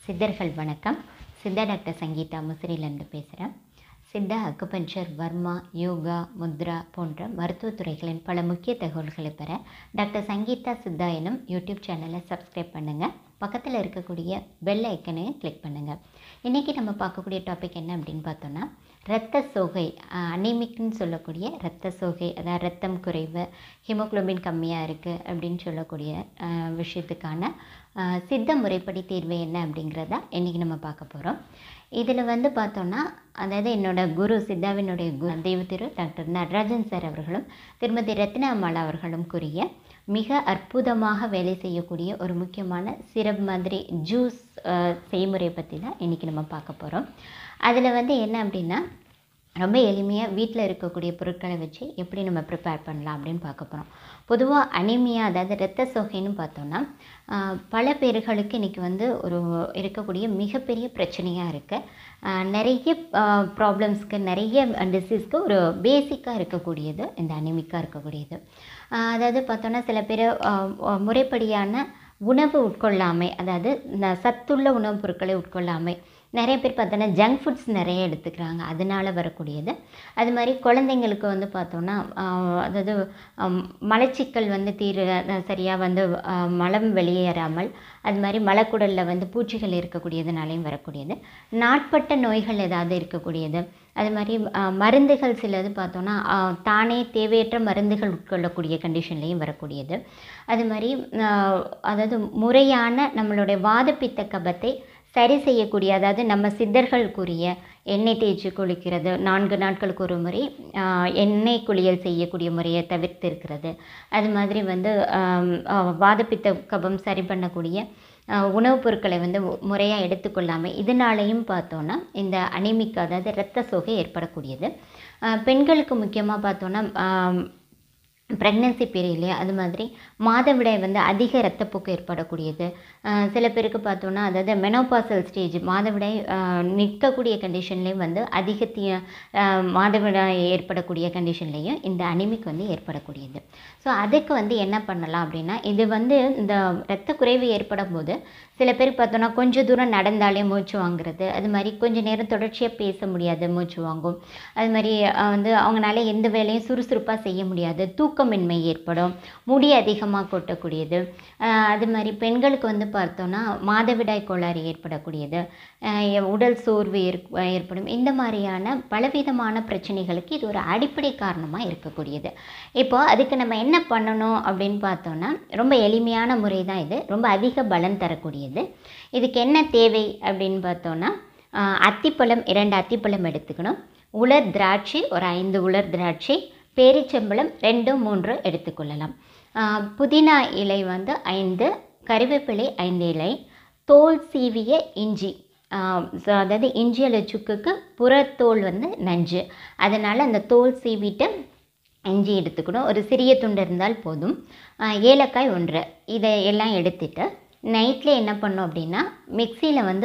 சித்தர்கள் வணக்கம் சித்தா டாக்டர் சங்கீதா முசிறியிலேருந்து பேசுகிறேன் சித்தா அக்குபஞ்சர் வர்மா யோகா முத்ரா போன்ற மருத்துவத் துறைகளின் பல முக்கிய தகவல்களை பெற டாக்டர் சங்கீதா சித்தா எனும் யூடியூப் சேனலை சப்ஸ்கிரைப் பண்ணுங்கள் பக்கத்தில் இருக்கக்கூடிய பெல் ஐக்கனையும் கிளிக் பண்ணுங்கள் இன்றைக்கி நம்ம பார்க்கக்கூடிய டாபிக் என்ன அப்படின்னு பார்த்தோன்னா இரத்த சோகை அனிமிக்னு சொல்லக்கூடிய இரத்த சோகை அதாவது ரத்தம் குறைவு ஹீமோகுளோபின் கம்மியாக இருக்குது அப்படின்னு சொல்லக்கூடிய அஹ், விஷயத்துக்கான அஹ், சித்த முறைப்படி தீர்வு என்ன அப்படிங்கிறத இன்றைக்கி நம்ம பார்க்க போகிறோம் இதில் வந்து பார்த்தோன்னா அதாவது என்னோட குரு சித்தாவினுடைய குரு தெய்வத்திரு டாக்டர் நடராஜன் சார் அவர்களும் திருமதி ரத்னாமாலா அவர்களும் கூறிய மிக அற்புதமாக வேலை செய்யக்கூடிய ஒரு முக்கியமான சிரப் மாதிரி ஜூஸ் அஹ், செய்முறை பற்றி தான் இன்றைக்கி நம்ம பார்க்க போகிறோம் அதில் வந்து என்ன அப்படின்னா ரொம்ப எளிமையாக வீட்டில் இருக்கக்கூடிய பொருட்களை வச்சு எப்படி நம்ம ப்ரிப்பேர் பண்ணலாம் அப்படின்னு பார்க்க போகிறோம் பொதுவாக அனிமியா அதாவது இரத்த சோகைன்னு பார்த்தோன்னா ஆஹ், பல பேர்களுக்கு இன்றைக்கி வந்து ஒரு இருக்கக்கூடிய மிகப்பெரிய பிரச்சனையாக இருக்குது நிறைய ப்ராப்ளம்ஸ்க்கு நிறைய டிசீஸ்க்கு ஒரு பேசிக்காக இருக்கக்கூடியது இந்த அனிமிக்காக இருக்கக்கூடியது ஆஹ், அதாவது பார்த்தோன்னா சில பேர் ஆஹ், ஆஹ், முறைப்படியான உணவு உட்கொள்ளாமை அதாவது இந்த சத்துள்ள உணவுப் பொருட்களை உட்கொள்ளாமை நிறைய பேர் பார்த்தோன்னா ஜங்க் ஃபுட்ஸ் நிறைய எடுத்துக்கிறாங்க அதனால வரக்கூடியது அது மாதிரி குழந்தைங்களுக்கு வந்து பார்த்தோன்னா ஆஹ், அதாவது ஆம், மலச்சிக்கல் வந்து தீர சரியாக வந்து ஆஹ், மலம் வெளியேறாமல் அது மாதிரி மலக்குடலில் வந்து பூச்சிகள் இருக்கக்கூடியதுனாலையும் வரக்கூடியது நாட்பட்ட நோய்கள் ஏதாவது இருக்கக்கூடியது அது மாதிரி ஆஹ், மருந்துகள் சிலது பார்த்தோன்னா ஆஹ், தானே தேவையற்ற மருந்துகள் உட்கொள்ளக்கூடிய கண்டிஷன்லேயும் வரக்கூடியது அது மாதிரி ஆஹ், அதாவது முறையான நம்மளுடைய வாதப்பித்த கபத்தை சரி செய்யக்கூடிய அதாவது நம்ம சித்தர்கள் கூறிய எண்ணெய் தேய்ச்சி குளிக்கிறது நான்கு நாட்களுக்கு ஒரு முறை ஆஹ், எண்ணெய் குளியல் செய்யக்கூடிய முறையை தவிர்த்து இருக்கிறது அது மாதிரி வந்து ஆம், ஆஹ், வாதப்பித்த கபம் சரி பண்ணக்கூடிய ஆஹ், உணவுப் பொருட்களை வந்து முறையாக எடுத்துக்கொள்ளாமல் இதனாலையும் பார்த்தோன்னா இந்த அனிமிக் அதாவது இரத்த சோகை ஏற்படக்கூடியது ஆஹ், பெண்களுக்கு முக்கியமாக பார்த்தோன்னா ஆம், ப்ரெக்னென்சி பீரியட்லேயே அது மாதிரி மாதவிடாய் வந்து அதிக ரத்தப்போக்கு ஏற்படக்கூடியது அஹ் சில பேருக்கு பார்த்தோன்னா அதாவது மெனோபாசல் ஸ்டேஜ் மாதவிடாய் அஹ் நிற்கக்கூடிய கண்டிஷன்லேயும் வந்து அதிக தீ- அஹ் மாதவிடாய் ஏற்படக்கூடிய கண்டிஷன்லேயும் இந்த அனிமிக் வந்து ஏற்படக்கூடியது ஸோ அதுக்கு வந்து என்ன பண்ணலாம் அப்படின்னா இது வந்து இந்த இரத்த குறைவு ஏற்படும் போது சில பேருக்கு பார்த்தோன்னா கொஞ்சம் தூரம் நடந்தாலே மூச்சு வாங்குறது அது மாதிரி கொஞ்ச நேரம் தொடர்ச்சியாக பேச முடியாது மூச்சு வாங்கும் அது மாதிரி அஹ், வந்து அவங்களால எந்த வேலையும் சுறுசுறுப்பாக செய்ய முடியாது தூக்கமின்மை ஏற்படும் முடி அதிகமாக கொட்டக்கூடியது அஹ், அது மாதிரி பெண்களுக்கு வந்து பார்த்தோன்னா மாதவிடாய் கோளாறு ஏற்படக்கூடியது அஹ், உடல் சோர்வு ஏற்- ஏற்படும் இந்த மாதிரியான பலவிதமான பிரச்சனைகளுக்கு இது ஒரு அடிப்படை காரணமாக இருக்கக்கூடியது இப்போ அதுக்கு நம்ம என்ன பண்ணணும் அப்படின்னு பார்த்தோன்னா ரொம்ப எளிமையான முறை தான் இது ரொம்ப அதிக பலன் தரக்கூடியது இதுக்கு என்ன தேவை அப்படின்னு பார்த்தோன்னா ஆஹ், அத்திப்பழம் இரண்டு அத்திப்பழம் எடுத்துக்கணும் உலர் திராட்சை ஒரு ஐந்து உலர் திராட்சை பேரிச்சம்பழம் ரெண்டு மூன்று எடுத்துக்கொள்ளலாம் ஆஹ், புதினா இலை வந்து ஐந்து கறிவேப்பிலை ஐந்து இலை தோல் சீவிய இஞ்சி ஆஹ், so அதாவது இஞ்சி அல்லது சுக்குக்கு புறத்தோல் வந்து நஞ்சு அதனால் அந்த தோல் சீவிட்டு இஞ்சி எடுத்துக்கணும் ஒரு சிறிய துண்டு இருந்தால் போதும் ஆஹ், ஏலக்காய் ஒன்று இதை எல்லாம் எடுத்துட்டு நைட்டில் என்ன பண்ணோம் அப்படின்னா மிக்சியில் வந்து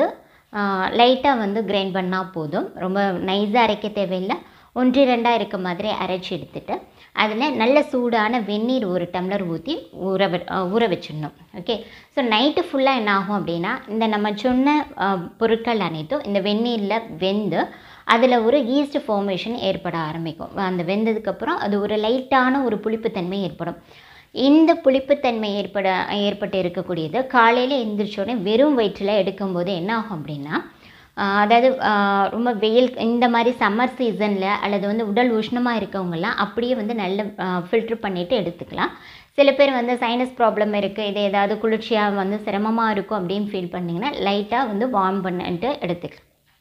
லைட்டாக வந்து கிரைண்ட் பண்ணால் போதும் ரொம்ப நைஸாக அரைக்க தேவையில்லை ஒன்று ரெண்டாக இருக்க மாதிரி அரைச்சி எடுத்துட்டு அதில் நல்ல சூடான வெந்நீர் ஒரு டம்ளர் ஊற்றி ஊற வெ ஆஹ் ஊற வச்சிடணும் ஓகே ஸோ நைட்டு ஃபுல்லாக என்ன ஆகும் அப்படின்னா இந்த நம்ம சொன்ன ஆஹ், பொருட்கள் அனைத்தும் இந்த வெந்நீரில் வெந்து அதில் ஒரு ஈஸ்ட் ஃபார்மேஷன் ஏற்பட ஆரம்பிக்கும் அந்த வெந்ததுக்கப்புறம் அது ஒரு லைட்டான ஒரு புளிப்புத்தன்மை ஏற்படும் இந்த புளிப்புத்தன்மை ஏற்பட ஏற்பட்டு இருக்கக்கூடியது காலையில் எந்திரிச்சோடனே வெறும் வயிற்றில் எடுக்கும்போது என்ன ஆகும் அப்படின்னா ஆஹ் அதாவது ஆஹ் ரொம்ப வெயில் இந்த மாதிரி சம்மர் சீசனில் அல்லது வந்து உடல் உஷ்ணமாக இருக்கவங்கலாம் அப்படியே வந்து நல்ல ஃபில்ட்ரு பண்ணிவிட்டு எடுத்துக்கலாம் சில பேர் வந்து சைனஸ் ப்ராப்ளம் இருக்குது இது ஏதாவது குளிர்ச்சியாக வந்து சிரமமாக இருக்கும் அப்படின்னு ஃபீல் பண்ணிங்கன்னா லைட்டாக வந்து வார்ம் பண்ணிட்டு எடுத்துக்கலாம்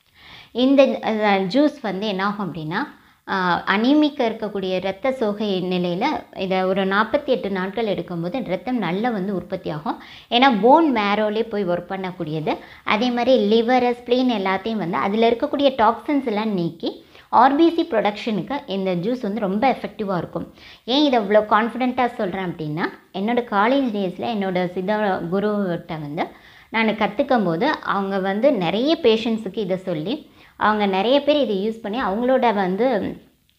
இந்த ஜூஸ் வந்து என்னாகும் அப்படின்னா அனீமிக்க இருக்கக்கூடிய இரத்த சோகை நிலையில் இதை ஒரு நாற்பத்தி எட்டு நாட்கள் எடுக்கும்போது ரத்தம் நல்லா வந்து உற்பத்தி ஆகும் ஏன்னா போன் மேரோலே போய் ஒர்க் பண்ணக்கூடியது அதே மாதிரி லிவர் ஸ்ப்ளீன் எல்லாத்தையும் வந்து அதில் இருக்கக்கூடிய டாக்ஸின்ஸ் எல்லாம் நீக்கி ஆர்பிசி ப்ரொடக்ஷனுக்கு இந்த ஜூஸ் வந்து ரொம்ப எஃபெக்டிவாக இருக்கும் ஏன் இதை இவ்வளோ கான்ஃபிடென்ட்டாக சொல்கிறேன் அப்படின்னா என்னோடய காலேஜ் டேஸில் என்னோடய சித்த குருகிட்ட வந்து நான் கற்றுக்கும் போது அவங்க வந்து நிறைய பேஷண்ட்ஸுக்கு இதை சொல்லி அவங்க நிறைய பேர் இதை யூஸ் பண்ணி அவங்களோட வந்து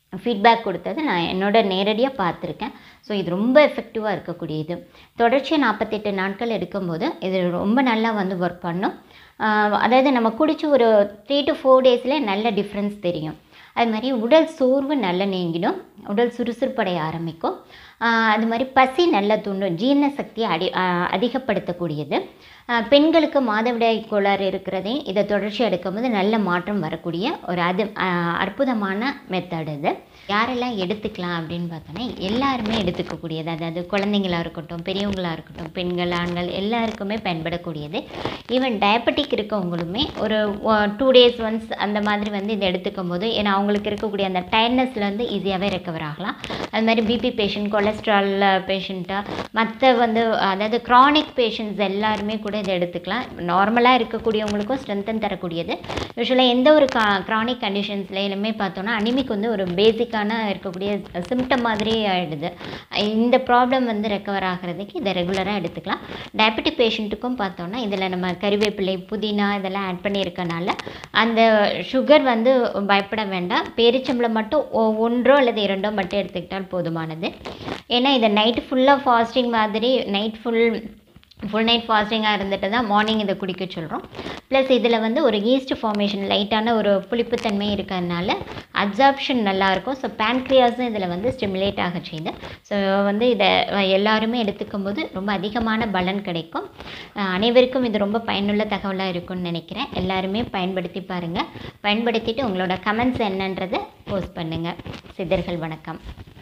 ஃபீட்பேக் கொடுத்தது நான் என்னோட நேரடியாக பார்த்துருக்கேன் ஸோ இது ரொம்ப எஃபெக்டிவாக இருக்கக்கூடியது தொடர்ச்சியாக நாற்பத்தெட்டு நாட்கள் எடுக்கும்போது இது ரொம்ப நல்லா வந்து ஒர்க் பண்ணும் ஆஹ் அதாவது நம்ம குடிச்சு ஒரு த்ரீ டு ஃபோர் டேஸில் நல்ல டிஃப்ரென்ஸ் தெரியும் அது மாதிரி உடல் சோர்வு நல்லா நீங்கிடும் உடல் சுறுசுறுப்படைய ஆரம்பிக்கும் ஆஹ் அது மாதிரி பசி நல்லா தூண்டும் ஜீரண சக்தியை அடி ஆஹ் அதிகப்படுத்தக்கூடியது ஆஹ் பெண்களுக்கு மாதவிடாய் கோளாறு இருக்கிறதே இதை தொடர்ச்சி எடுக்கும்போது நல்ல மாற்றம் வரக்கூடிய ஒரு அது ஆஹ் அற்புதமான மெத்தட் இது யாரெல்லாம் எடுத்துக்கலாம் அப்படின்னு பார்த்தோன்னா எல்லாருமே எடுத்துக்கக்கூடியது அதாவது குழந்தைங்களா இருக்கட்டும் பெரியவங்களா இருக்கட்டும் பெண்கள் ஆண்கள் எல்லாருக்குமே பயன்படக்கூடியது ஈவன் டயபெட்டிக் இருக்கவங்களுமே ஒரு டூ டேஸ் ஒன்ஸ் அந்த மாதிரி வந்து இதை எடுத்துக்கும் போது ஏன்னா அவங்களுக்கு இருக்கக்கூடிய அந்த டயர்ட்னஸ்லேருந்து ஈஸியாகவே ரெக்கவர் ஆகலாம் அது மாதிரி பிபி பேஷண்ட் கொலஸ்ட்ரால் பேஷண்ட்டாக மற்ற வந்து அதாவது க்ரானிக் பேஷண்ட்ஸ் எல்லாருமே கூட இதை எடுத்துக்கலாம் நார்மலாக இருக்கக்கூடியவங்களுக்கும் ஸ்ட்ரென்தன் தரக்கூடியது யூஸ்வலாக எந்த ஒரு கா க்ரானிக் கண்டிஷன்ஸ்லையுமே பார்த்தோன்னா அனிமிக் வந்து ஒரு பேசிக்கான இருக்கக்கூடிய சிம்டம் மாதிரி ஆகிடுது இந்த ப்ராப்ளம் வந்து ரெக்கவர் ஆகிறதுக்கு இதை ரெகுலராக எடுத்துக்கலாம் டயபெட்டிக் பேஷண்ட்டுக்கும் பார்த்தோன்னா இதில் நம்ம கறிவேப்பிலை புதினா இதெல்லாம் ஆட் பண்ணியிருக்கனால அந்த சுகர் வந்து பயப்பட வேண்டாம் பேரிச்சம்பளம் மட்டும் ஒ- ஒன்றோ அல்லது இரண்டோ மட்டும் எடுத்துக்கிட்டால் போதுமானது ஏன்னா இதை நைட்டு ஃபுல்லாக ஃபாஸ்டிங் மாதிரி நைட் ஃபுல் ஃபுல் நைட் ஃபாஸ்டிங்காக இருந்துட்டு தான் மார்னிங் இதை குடிக்க சொல்கிறோம் ப்ளஸ் இதில் வந்து ஒரு ஈஸ்ட் ஃபார்மேஷன் லைட்டான ஒரு புளிப்புத்தன்மை இருக்கிறதுனால அப்சார்ப்ஷன் நல்லாயிருக்கும் ஸோ பேன்க்ரியாஸும் இதில் வந்து ஸ்டிமுலேட் ஆக செய்யுது ஸோ வந்து இதை எல்லாருமே எடுத்துக்கும் போது ரொம்ப அதிகமான பலன் கிடைக்கும் அஹ் அனைவருக்கும் இது ரொம்ப பயனுள்ள தகவலாக இருக்கும்னு நினைக்கிறேன் எல்லாருமே பயன்படுத்தி பாருங்கள் பயன்படுத்திட்டு உங்களோட கமெண்ட்ஸ் என்னன்றதை போஸ்ட் பண்ணுங்கள் சித்தர்கள் வணக்கம்